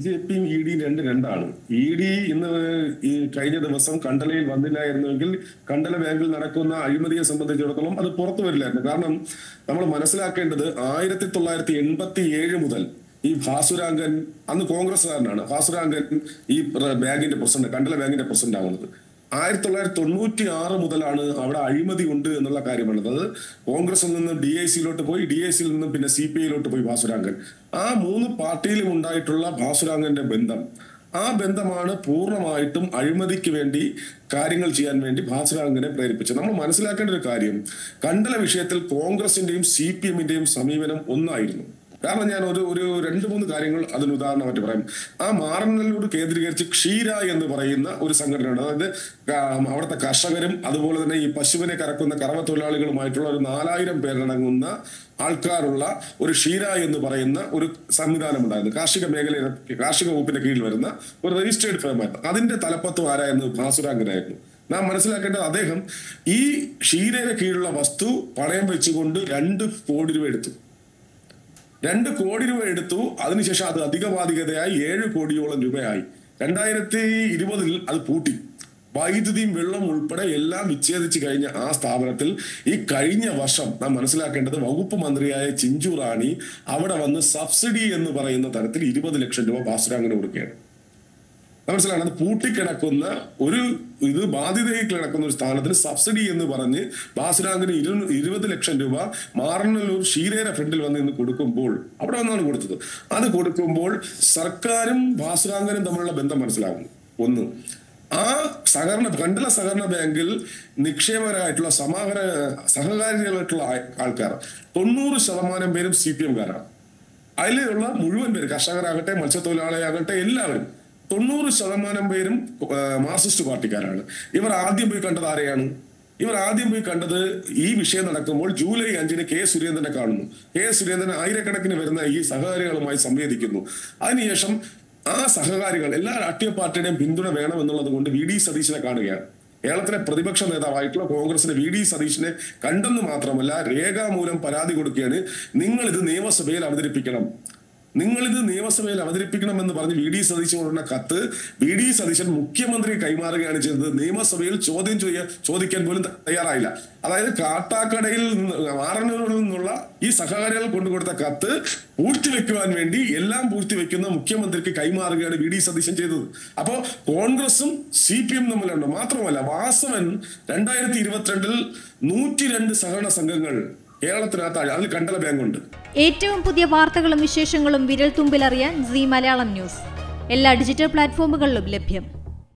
J പിയും E ഡിയും രണ്ട് രണ്ടാണ് ഇ ഡി ഇന്ന് ഈ കഴിഞ്ഞ ദിവസം കണ്ടലയിൽ വന്നില്ലായിരുന്നുവെങ്കിൽ കണ്ടല ബാങ്കിൽ നടക്കുന്ന അഴിമതിയെ സംബന്ധിച്ചിടത്തോളം അത് പുറത്തു വരില്ലായിരുന്നു കാരണം നമ്മൾ മനസ്സിലാക്കേണ്ടത് ആയിരത്തി തൊള്ളായിരത്തി എൺപത്തി ഏഴ് മുതൽ ഈ ഭാസുരാങ്കൻ അന്ന് കോൺഗ്രസ്സുകാരനാണ് ഭാസുരാങ്കൻ ഈ പ്ര- ബാങ്കിന്റെ പ്രസിഡന്റ് കണ്ടല ബാങ്കിന്റെ പ്രസിഡന്റ് ആവുന്നത് ആയിരത്തി തൊള്ളായിരത്തി തൊണ്ണൂറ്റി ആറ് മുതലാണ് അവിടെ അഴിമതി ഉണ്ട് എന്നുള്ള കാര്യമാണ് അത് കോൺഗ്രസിൽ നിന്ന് ഡി ഐ സിയിലോട്ട് പോയി ഡി ഐ സിയിൽ നിന്നും പിന്നെ സി പി ഐയിലോട്ട് പോയി ഭാസുരാങ്കൻ ആ മൂന്ന് പാർട്ടിയിലും ഉണ്ടായിട്ടുള്ള ഭാസുരാങ്കന്റെ ബന്ധം ആ ബന്ധമാണ് പൂർണ്ണമായിട്ടും അഴിമതിക്ക് വേണ്ടി കാര്യങ്ങൾ ചെയ്യാൻ വേണ്ടി ഭാസുരാങ്കനെ പ്രേരിപ്പിച്ചത് നമ്മൾ മനസ്സിലാക്കേണ്ട ഒരു കാര്യം കണ്ടല വിഷയത്തിൽ കോൺഗ്രസിന്റെയും സി പി എമ്മിന്റെയും സമീപനം ഒന്നായിരുന്നു കാരണം ഞാൻ ഒരു ഒരു രണ്ട് മൂന്ന് കാര്യങ്ങൾ അതിന് ഉദാഹരണമായിട്ട് പറയാം ആ മാറനല്ലൂർ കേന്ദ്രീകരിച്ച് ക്ഷീര എന്ന് പറയുന്ന ഒരു സംഘടനയുണ്ട് അതായത് ആ, അവിടുത്തെ കർഷകരും അതുപോലെ തന്നെ ഈ പശുവിനെ കറക്കുന്ന കറവ തൊഴിലാളികളുമായിട്ടുള്ള ഒരു നാലായിരം പേരടങ്ങുന്ന ആൾക്കാരുള്ള ഒരു ക്ഷീര എന്ന് പറയുന്ന ഒരു സംവിധാനം ഉണ്ടായിരുന്നു കാർഷിക മേഖലയിൽ കാർഷിക വകുപ്പിന്റെ കീഴിൽ വരുന്ന ഒരു രജിസ്റ്റേർഡ് ഫേമായിരുന്നു അതിന്റെ തലപ്പത്തും ആരായിരുന്നു ഭാസുരാങ്കനായിരുന്നു നാം മനസ്സിലാക്കേണ്ടത് അദ്ദേഹം ഈ ക്ഷീരയുടെ കീഴിലുള്ള വസ്തു പണയം വെച്ചുകൊണ്ട് രണ്ട് കോടി രൂപ എടുത്തു രണ്ട് കോടി രൂപ എടുത്തു അതിനുശേഷം അത് അധിക ബാധികതയായി ഏഴ് കോടിയോളം രൂപയായി രണ്ടായിരത്തി ഇരുപതിൽ അത് പൂട്ടി വൈദ്യുതിയും വെള്ളം ഉൾപ്പെടെ എല്ലാം വിച്ഛേദിച്ച് കഴിഞ്ഞ ആ സ്ഥാപനത്തിൽ ഈ കഴിഞ്ഞ വർഷം നാം മനസ്സിലാക്കേണ്ടത് വകുപ്പ് മന്ത്രിയായ ചിഞ്ചു റാണി അവിടെ വന്ന് സബ്സിഡി എന്ന് പറയുന്ന തരത്തിൽ ഇരുപത് ലക്ഷം രൂപ ഭാസുരാങ്ങനെ കൊടുക്കുകയാണ് മനസ്സിലാണ് അത് പൂട്ടിക്കിടക്കുന്ന ഒരു ഇത് ബാധ്യതയിൽ കിടക്കുന്ന ഒരു സ്ഥാനത്തിന് സബ്സിഡി എന്ന് പറഞ്ഞ് ബാസുരാങ്കിന് ഇരു ഇരുപത് ലക്ഷം രൂപ മാറനല്ലൂർ ക്ഷീരയുടെ ഫ്രണ്ടിൽ വന്ന് ഇന്ന് കൊടുക്കുമ്പോൾ അവിടെ വന്നാണ് കൊടുത്തത് അത് കൊടുക്കുമ്പോൾ സർക്കാരും ബാസുരാങ്കനും തമ്മിലുള്ള ബന്ധം മനസ്സിലാകുന്നു ഒന്ന് ആ സഹകരണ കണ്ടല സഹകരണ ബാങ്കിൽ നിക്ഷേപകരായിട്ടുള്ള സമാഹര സഹകാരികളായിട്ടുള്ള ആ- ആൾക്കാർ തൊണ്ണൂറ് ശതമാനം പേരും സി പി എംകാരാണ് അതിലുള്ള മുഴുവൻ പേര് കർഷകരാകട്ടെ മത്സ്യത്തൊഴിലാളിയാകട്ടെ എല്ലാവരും തൊണ്ണൂറ് ശതമാനം പേരും ആ, മാർക്സിസ്റ്റ് പാർട്ടിക്കാരാണ് ഇവർ ആദ്യം പോയി കണ്ടത് ആരെയാണ് ഇവർ ആദ്യം പോയി കണ്ടത് ഈ വിഷയം നടക്കുമ്പോൾ ജൂലൈ അഞ്ചിന് കെ സുരേന്ദ്രനെ കാണുന്നു കെ സുരേന്ദ്രൻ ആയിരക്കണക്കിന് വരുന്ന ഈ സഹകാരികളുമായി സംവേദിക്കുന്നു അതിനുശേഷം ആ സഹകാരികൾ എല്ലാ രാഷ്ട്രീയ പാർട്ടിയുടെയും പിന്തുണ വേണം എന്നുള്ളത് കൊണ്ട് വി ഡി സതീശനെ കാണുകയാണ് കേരളത്തിലെ പ്രതിപക്ഷ നേതാവായിട്ടുള്ള കോൺഗ്രസിന്റെ വി ഡി സതീശനെ കണ്ടെന്ന് മാത്രമല്ല രേഖാമൂലം പരാതി കൊടുക്കുകയാണ് നിങ്ങൾ ഇത് നിയമസഭയിൽ അവതരിപ്പിക്കണം നിങ്ങൾ ഇത് നിയമസഭയിൽ അവതരിപ്പിക്കണം എന്ന് പറഞ്ഞ് വി ഡി സതീശൻ കൊടുക്കുന്ന കത്ത് വി ഡി സതീശൻ മുഖ്യമന്ത്രി കൈമാറുകയാണ് ചെയ്തത് നിയമസഭയിൽ ചോദ്യം ചെയ്യാൻ ചോദിക്കാൻ പോലും തയ്യാറായില്ല അതായത് കാട്ടാക്കടയിൽ നിന്ന് ആറന്നൂരിൽ നിന്നുള്ള ഈ സഹകാരികൾ കൊണ്ടുകൊടുത്ത കത്ത് പൂഴ്ത്തിവെക്കുവാൻ വേണ്ടി എല്ലാം പൂഴ്ത്തിവെക്കുന്ന മുഖ്യമന്ത്രിക്ക് കൈമാറുകയാണ് വി ഡി സതീശൻ ചെയ്തത് അപ്പോ കോൺഗ്രസും സി പി എം തമ്മിലുണ്ട് മാത്രമല്ല വാസവൻ രണ്ടായിരത്തി ഇരുപത്തിരണ്ടിൽ നൂറ്റി രണ്ട് സഹകരണ സംഘങ്ങൾ കേരളത്തിനകത്ത് അതിൽ കണ്ടല ബാങ്കുണ്ട് ഏറ്റവും പുതിയ വാർത്തകളും വിശേഷങ്ങളും വിരൽ തുമ്പിലറിയാൻ സി മലയാളം ന്യൂസ് എല്ലാ ഡിജിറ്റൽ പ്ലാറ്റ്ഫോമുകളിലും ലഭ്യം